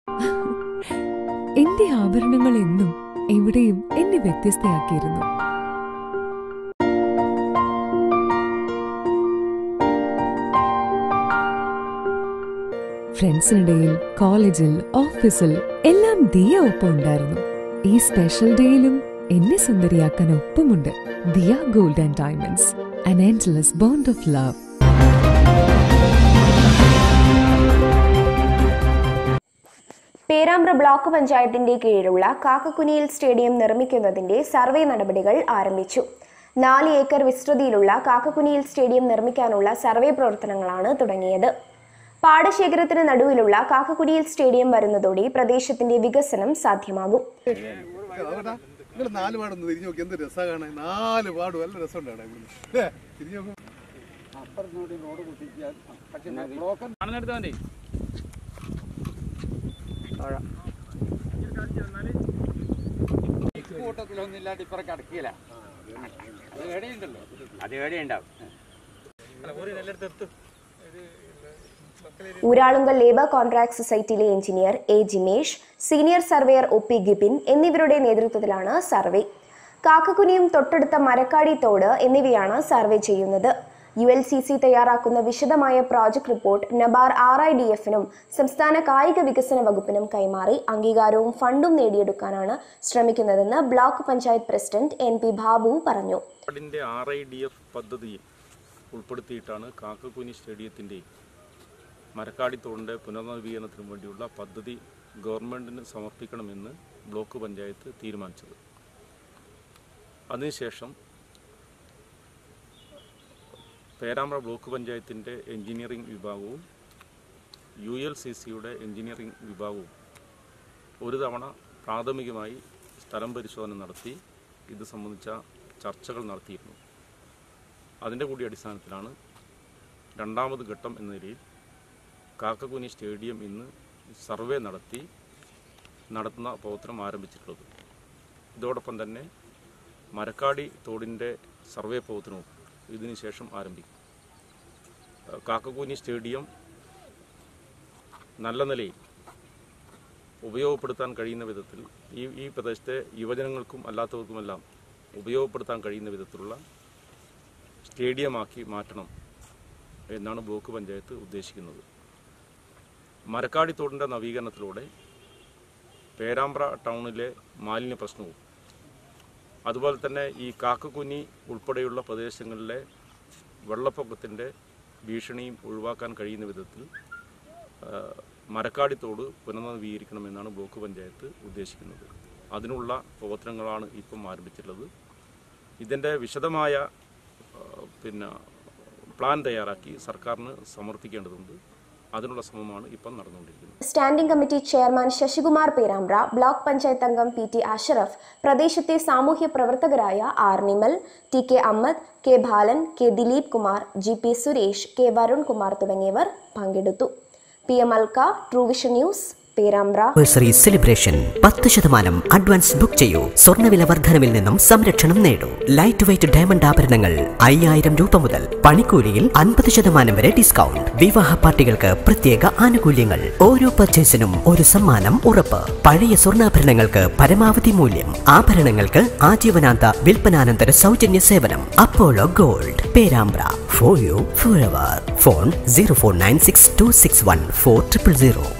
എന്റെ ആഭരണങ്ങൾ എന്നും എവിടെയും എന്നെ വ്യത്യസ്തയാക്കിയിരുന്നു ഫ്രണ്ട്സിനിടയിൽ കോളേജിൽ ഓഫീസിൽ എല്ലാം ദിയ ഒപ്പം ഉണ്ടായിരുന്നു ഈ സ്പെഷ്യൽ ഡേയിലും എന്നെ സുന്ദരിയാക്കാൻ ഒപ്പമുണ്ട് Diya gold and diamonds an endless bond of love Perambra block പഞ്ചായത്തിന്റെ കീഴിലുള്ള കാക്കക്കുനിയിൽ സ്റ്റേഡിയം നിർമ്മിക്കുന്നതിന്റെ സർവേ നടപടികൾ ആരംഭിച്ചു നാല് ഏക്കർ വിസ്തൃതിയിലുള്ള കാക്കക്കുനിയിൽ സ്റ്റേഡിയം നിർമ്മിക്കാനുള്ള സർവേ പ്രവർത്തനങ്ങളാണ് തുടങ്ങിയത് പാടശേഖരത്തിന് നടുവിലുള്ള കാക്കക്കുനിയിൽ സ്റ്റേഡിയം വരുന്നതോടെ പ്രദേശത്തിന്റെ വികസനം സാധ്യമാകും നിങ്ങൾ നാല് പാടൊന്ന് തിരിഞ്ഞു നോക്കി എന്ത് രസാ കാണാൻ നാല് പാടും നല്ല രസമുണ്ട് അവിടെ ഇവിടുന്ന് ല്ലേ? തിരിഞ്ഞു നോക്കും കാണുന്നെടുത്താ മതി കൂട്ടത്തിലൊന്നില്ലാണ്ട് ഇപ്പറൊക്കെ അടക്കിയില്ല അത് ഏടെയുണ്ടല്ലോ അത് ഏടെയുണ്ടാവും ഊരാളുങ്കൽ ലേബർ കോൺട്രാക്ട് സൊസൈറ്റിയിലെ engineer A Jimesh senior surveyor O P Gibin എന്നിവരുടെ നേതൃത്വത്തിലാണ് സർവേ കാക്കക്കുനിയും തൊട്ടടുത്ത മരക്കാടി തോട് എന്നിവയാണ് സർവേ ചെയ്യുന്നത് യു എൽ സി സി തയ്യാറാക്കുന്ന വിശദമായ project report NABARD R I D എഫിനും സംസ്ഥാന കായിക വികസന വകുപ്പിനും കൈമാറി അംഗീകാരവും ഫണ്ടും നേടിയെടുക്കാനാണ് ശ്രമിക്കുന്നതെന്ന് block panchayat president N P Babu പറഞ്ഞു നാടിൻ്റെ ആർ ഐ ഡി എഫ് പദ്ധതിയിൽ ഉൾപ്പെടുത്തിയിട്ടാണ് കാക്കക്കുനി സ്റ്റേഡിയത്തിൻ്റെ മരക്കാടിത്തോടിൻ്റെ പുനർനവീകരണത്തിന് വേണ്ടിയുള്ള പദ്ധതി ഗവൺമെൻറ്റിന് സമർപ്പിക്കണമെന്ന് ബ്ലോക്ക് പഞ്ചായത്ത് തീരുമാനിച്ചത് അതിനുശേഷം പേരാമ്പ്ര ബ്ലോക്ക് പഞ്ചായത്തിൻ്റെ എഞ്ചിനീയറിംഗ് വിഭാഗവും യു എൽ സി സിയുടെ എഞ്ചിനീയറിംഗ് വിഭാഗവും ഒരു തവണ പ്രാഥമികമായി സ്ഥലം പരിശോധന നടത്തി ഇത് സംബന്ധിച്ച ചർച്ചകൾ നടത്തിയിരുന്നു അതിൻ്റെ കൂടി അടിസ്ഥാനത്തിലാണ് രണ്ടാമത് ഘട്ടം എന്ന നിലയിൽ കാക്കക്കുനി സ്റ്റേഡിയം ഇന്ന് സർവേ നടത്തി നടത്തുന്ന പ്രവർത്തനം ആരംഭിച്ചിട്ടുള്ളത് ഇതോടൊപ്പം തന്നെ മരക്കാടി തോടിൻ്റെ സർവേ പ്രവർത്തനവും ഇതിനു ശേഷം ആരംഭിക്കും ഏഹ് കാക്കക്കുനി സ്റ്റേഡിയം നല്ല നിലയിൽ ഉപയോഗപ്പെടുത്താൻ കഴിയുന്ന വിധത്തിൽ ഈ ഈ പ്രദേശത്തെ യുവജനങ്ങൾക്കും അല്ലാത്തവർക്കുമെല്ലാം ഉപയോഗപ്പെടുത്താൻ കഴിയുന്ന വിധത്തിലുള്ള സ്റ്റേഡിയമാക്കി മാറ്റണം എന്നാണ് ബ്ലോക്ക് പഞ്ചായത്ത് ഉദ്ദേശിക്കുന്നത് മരക്കാടിത്തോടിൻ്റെ നവീകരണത്തിലൂടെ പേരാമ്പ്ര ടൗണിലെ മാലിന്യ പ്രശ്നവും അതുപോലെ തന്നെ ഈ കാക്കക്കുനി ഉൾപ്പെടെയുള്ള പ്രദേശങ്ങളിലെ വെള്ളപ്പൊക്കത്തിൻ്റെ ഭീഷണിയും ഒഴിവാക്കാൻ കഴിയുന്ന വിധത്തിൽ ആ, മരക്കാടിത്തോട് പുനർനവീകരിക്കണമെന്നാണ് ബ്ലോക്ക് പഞ്ചായത്ത് ഉദ്ദേശിക്കുന്നത് അതിനുള്ള പ്രവർത്തനങ്ങളാണ് ഇപ്പം ആരംഭിച്ചിട്ടുള്ളത് ഇതിൻ്റെ വിശദമായ ആ, പിന്നെ പ്ലാൻ തയ്യാറാക്കി സർക്കാരിന് സമർപ്പിക്കേണ്ടതുണ്ട് അതിനുള്ള ശ്രമമാണ് ഇപ്പം നടന്നുകൊണ്ടിരിക്കുന്നത് standing committee chairman Sasikumar Perambra block panchayat അംഗം പി ടി അഷറഫ് പ്രദേശത്തെ സാമൂഹ്യ പ്രവർത്തകരായ R Nimal T K Ahammed K Balan K Dileep Kumar G P Suresh K Varun Kumar തുടങ്ങിയവർ പങ്കെടുത്തു P M Alka Truevision news Perambra anniversary celebration പത്ത് ശതമാനം അഡ്വാൻസ് ബുക്ക് ചെയ്യൂ സ്വർണ്ണവില വർധനവിൽ നിന്നും സംരക്ഷണം നേടൂ ലൈറ്റ് വെയിറ്റ് ഡയമണ്ട് ആഭരണങ്ങൾ അയ്യായിരം രൂപ മുതൽ പണിക്കൂലിയിൽ അൻപത് ശതമാനം വരെ ഡിസ്കൗണ്ട് വിവാഹ പാർട്ടികൾക്ക് പ്രത്യേക ആനുകൂല്യങ്ങൾ ഓരോ പർച്ചേസിനും ഒരു സമ്മാനം ഉറപ്പ് പഴയ സ്വർണ്ണാഭരണങ്ങൾക്ക് പരമാവധി മൂല്യം ആഭരണങ്ങൾക്ക് ആജീവനാന്ത വിൽപ്പനാനന്തര സൗജന്യ സേവനം Apollo gold Perambra for you for phone zero four nine six two six one four triple zero